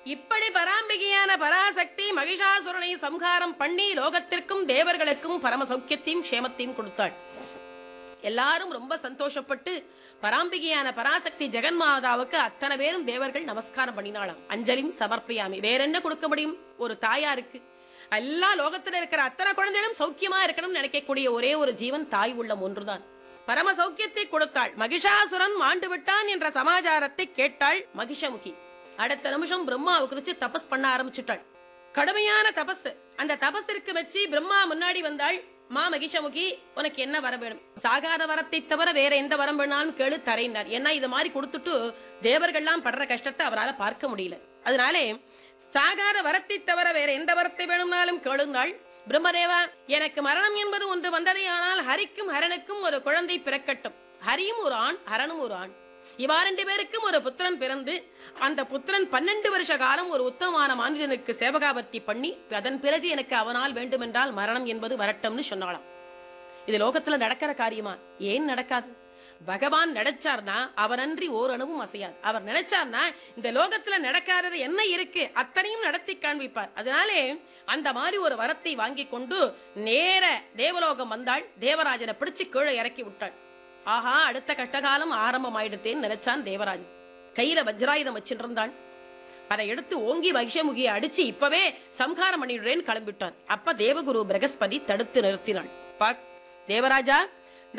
இப்படி பராம்பிகையான பராசக்தி மகிஷாசுரனை சம்ஹாரம் பண்ணி லோகத்திற்கும் தேவர்களுக்கும் பரம சௌக்கியத்தையும் க்ஷேமத்தையும் கொடுத்தாள் எல்லாரும் ரொம்ப சந்தோஷப்பட்டு பராம்பிகையான பராசக்தி ஜெகன்மாதாவுக்கு அத்தனை பேரும் தேவர்கள் நமஸ்காரம் பண்ணினாளாம் அஞ்சலியும் சமர்ப்பியாமி வேற என்ன கொடுக்க முடியும் ஒரு தாயாருக்கு எல்லா லோகத்துல இருக்கிற அத்தனை குழந்தைகளும் சௌக்கியமா இருக்கணும்னு நினைக்கக்கூடிய ஒரே ஒரு ஜீவன் தாய் உள்ளம் ஒன்றுதான் பரம சௌக்கியத்தை கொடுத்தாள் மகிஷாசுரன் மாண்டு விட்டான் என்ற சமாச்சாரத்தை கேட்டாள் மகிஷமுகி அடுத்த நிமிஷம் பிரம்மாவை குறிச்சு தபஸ் பண்ண ஆரம்பிச்சுட்டாள் கடுமையான தபஸ் அந்த தபஸிற்கு வச்சு பிரம்மா முன்னாடி வந்தாள் மா மகிஷமுகி உனக்கு என்ன வர வேணும் சாகாத வரத்தை தவிர வேற எந்த வரம் வேணாலும் கேளு தரையினார் ஏன்னா இது மாதிரி கொடுத்துட்டு தேவர்கள்லாம் படுற கஷ்டத்தை அவரால் பார்க்க முடியல அதனாலே சாகாத வரத்தை தவிர வேற எந்த வரத்தை வேணும்னாலும் கேளுங்கள் பிரம்மதேவா எனக்கு மரணம் என்பது ஒன்று வந்ததே ஆனால் ஹரிக்கும் ஹரனுக்கும் ஒரு குழந்தை பிறக்கட்டும் ஹரியும் ஒரு ஆண் ஹரனும் ஒரு ஆண் இவா ரெண்டு பேருக்கும் ஒரு புத்திரன் பிறந்து அந்த புத்திரன் பன்னெண்டு வருஷ காலம் ஒரு உத்தமமான மாநிலனுக்கு சேவகாபர்த்தி பண்ணி அதன் பிறகு எனக்கு அவனால் வேண்டுமென்றால் மரணம் என்பது வரட்டும்னு சொன்னாளாம் இது லோகத்துல நடக்கிற காரியமா ஏன் நடக்காது பகவான் நினைச்சார்னா அவரன்றி ஓரணுவும் அசையாது அவர் நினைச்சார்னா இந்த லோகத்துல நடக்காதது என்ன இருக்கு அத்தனையும் நடத்தி காண்பிப்பார் அதனாலே அந்த மாதிரி ஒரு வரத்தை வாங்கி கொண்டு நேர தேவலோகம் வந்தாள் தேவராஜனை பிடிச்சு கீழே இறக்கி விட்டாள் ஆஹா அடுத்த கஷ்டகாலம் ஆரம்பம் ஆயிடுத்தேன்னு நினைச்சான் தேவராஜன் கையில வஜ்ராயுதம் வச்சுட்டு இருந்தான் அதை எடுத்து ஓங்கி மகிஷமுகியை அடிச்சு இப்பவே சம்ஹாரம் பண்ணிடுறேன்னு கிளம்பிட்டான் அப்ப தேவகுரு பிரகஸ்பதி தடுத்து நிறுத்தினாள் பாக் தேவராஜா